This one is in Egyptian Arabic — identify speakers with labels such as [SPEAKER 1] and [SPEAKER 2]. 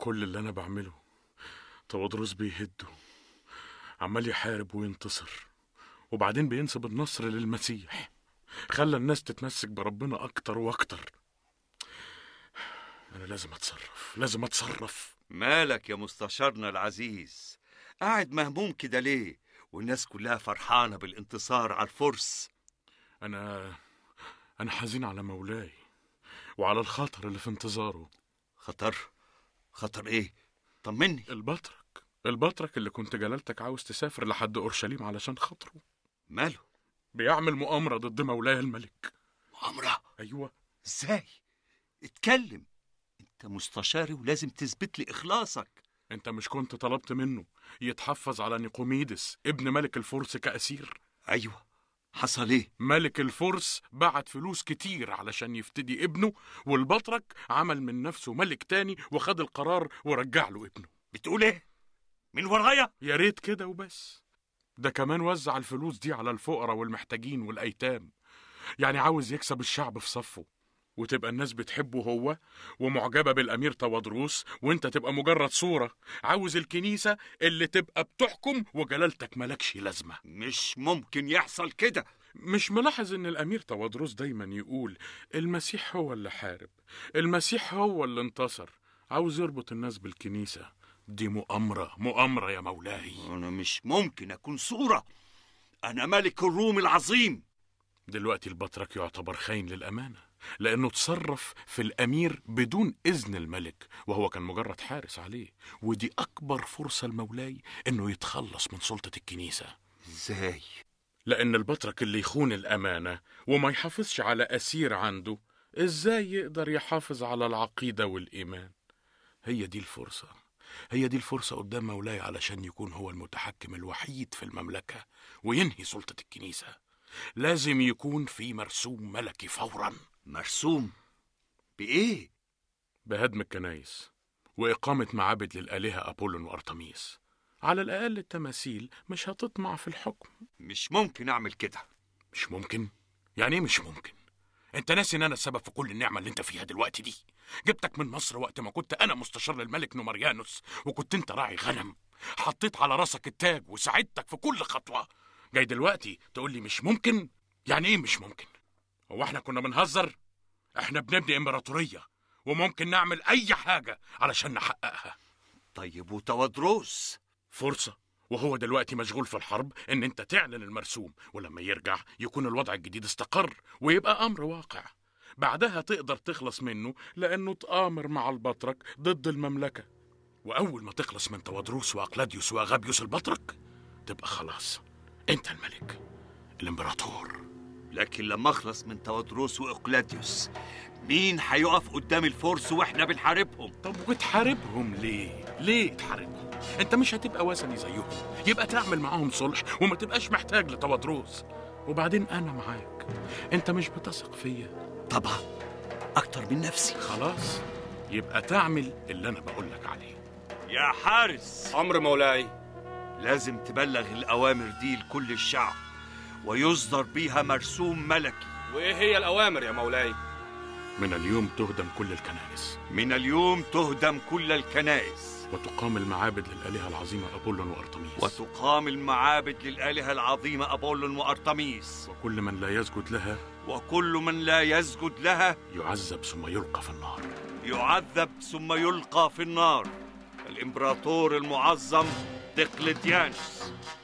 [SPEAKER 1] كل اللي انا بعمله تودروس بيهده عمال يحارب وينتصر وبعدين بينسب النصر للمسيح خلى الناس تتمسك بربنا اكتر واكتر انا لازم اتصرف لازم اتصرف
[SPEAKER 2] مالك يا مستشارنا العزيز قاعد مهموم كده ليه والناس كلها فرحانة بالانتصار على الفرس
[SPEAKER 1] انا انا حزين على مولاي وعلى الخطر اللي في انتظاره
[SPEAKER 2] خطر خطر ايه طمني
[SPEAKER 1] البطرك البطرك اللي كنت جلالتك عاوز تسافر لحد اورشليم علشان خاطره
[SPEAKER 2] ماله
[SPEAKER 1] بيعمل مؤامره ضد مولاي الملك
[SPEAKER 2] مؤامرة
[SPEAKER 1] ايوه
[SPEAKER 2] ازاي اتكلم انت مستشاري ولازم تثبت لي اخلاصك
[SPEAKER 1] انت مش كنت طلبت منه يتحفظ على نيقوميدس ابن ملك الفرس كأسير
[SPEAKER 2] ايوه حصل ايه
[SPEAKER 1] ملك الفرس بعت فلوس كتير علشان يفتدي ابنه والبطرك عمل من نفسه ملك تاني وخد القرار ورجع له ابنه
[SPEAKER 2] بتقول ايه من ورايا
[SPEAKER 1] يا ريت كده وبس ده كمان وزع الفلوس دي على الفقراء والمحتاجين والأيتام يعني عاوز يكسب الشعب في صفه وتبقى الناس بتحبه هو ومعجبة بالأمير توادروس وانت تبقى مجرد صورة عاوز الكنيسة اللي تبقى بتحكم وجلالتك ملكش لازمة
[SPEAKER 2] مش ممكن يحصل كده
[SPEAKER 1] مش ملاحظ ان الأمير توادروس دايما يقول المسيح هو اللي حارب المسيح هو اللي انتصر عاوز يربط الناس بالكنيسة دي مؤامرة مؤامرة يا مولاي
[SPEAKER 2] انا مش ممكن اكون صورة انا ملك الروم العظيم
[SPEAKER 1] دلوقتي البطرك يعتبر خاين للأمانة لأنه تصرف في الأمير بدون إذن الملك وهو كان مجرد حارس عليه ودي أكبر فرصة لمولاي إنه يتخلص من سلطة الكنيسة
[SPEAKER 2] ازاي
[SPEAKER 1] لأن البطرك اللي يخون الأمانة وما يحافظش على أسير عنده إزاي يقدر يحافظ على العقيدة والإيمان هي دي الفرصة هي دي الفرصة قدام مولاي علشان يكون هو المتحكم الوحيد في المملكة وينهي سلطة الكنيسة لازم يكون في مرسوم ملكي فورا
[SPEAKER 2] مرسوم بايه
[SPEAKER 1] بهدم الكنايس وإقامة معابد للآلهة أبولون وأرتميس على الأقل التماثيل مش هتطمع في الحكم
[SPEAKER 2] مش ممكن اعمل كده
[SPEAKER 1] مش ممكن يعني ايه مش ممكن انت ناسي ان انا السبب في كل النعمه اللي انت فيها دلوقتي دي جبتك من مصر وقت ما كنت انا مستشار للملك نومريانوس وكنت انت راعي غنم حطيت على راسك التاج وساعدتك في كل خطوه جاي دلوقتي تقول لي مش ممكن يعني ايه مش ممكن هو احنا كنا بنهزر احنا بنبني امبراطوريه وممكن نعمل اي حاجه علشان نحققها
[SPEAKER 2] طيب وتودروس
[SPEAKER 1] فرصة وهو دلوقتي مشغول في الحرب ان انت تعلن المرسوم ولما يرجع يكون الوضع الجديد استقر ويبقى امر واقع بعدها تقدر تخلص منه لانه تآمر مع البطرك ضد المملكة واول ما تخلص من توادروس واقلاديوس واغابيوس البطرك تبقى خلاص انت الملك الامبراطور
[SPEAKER 2] لكن لما اخلص من تودروس واقلاديوس مين هيقف قدام الفرس واحنا بنحاربهم
[SPEAKER 1] طب وتحاربهم ليه؟ ليه تحاربهم؟ انت مش هتبقى وثني زيهم يبقى تعمل معاهم صلح وما تبقاش محتاج لتودروس وبعدين انا معاك انت مش بتثق فيا
[SPEAKER 2] طبعا اكتر من نفسي
[SPEAKER 1] خلاص يبقى تعمل اللي انا بقولك عليه
[SPEAKER 2] يا حارس
[SPEAKER 3] أمر مولاي
[SPEAKER 2] لازم تبلغ الأوامر دي لكل الشعب ويصدر بيها مرسوم ملكي
[SPEAKER 3] وإيه هي الأوامر يا مولاي؟
[SPEAKER 1] من اليوم تهدم كل الكنائس
[SPEAKER 2] من اليوم تهدم كل الكنائس
[SPEAKER 1] وتقام المعابد للآلهة العظيمة أبولون وأرتميس
[SPEAKER 2] وتقام المعابد للآلهة العظيمة أبولون وأرتميس
[SPEAKER 1] وكل من لا يسجد لها
[SPEAKER 2] وكل من لا يسجد لها
[SPEAKER 1] يعذب ثم يلقى في النار
[SPEAKER 2] يعذب ثم يلقى في النار الإمبراطور المعظم دقلديانوس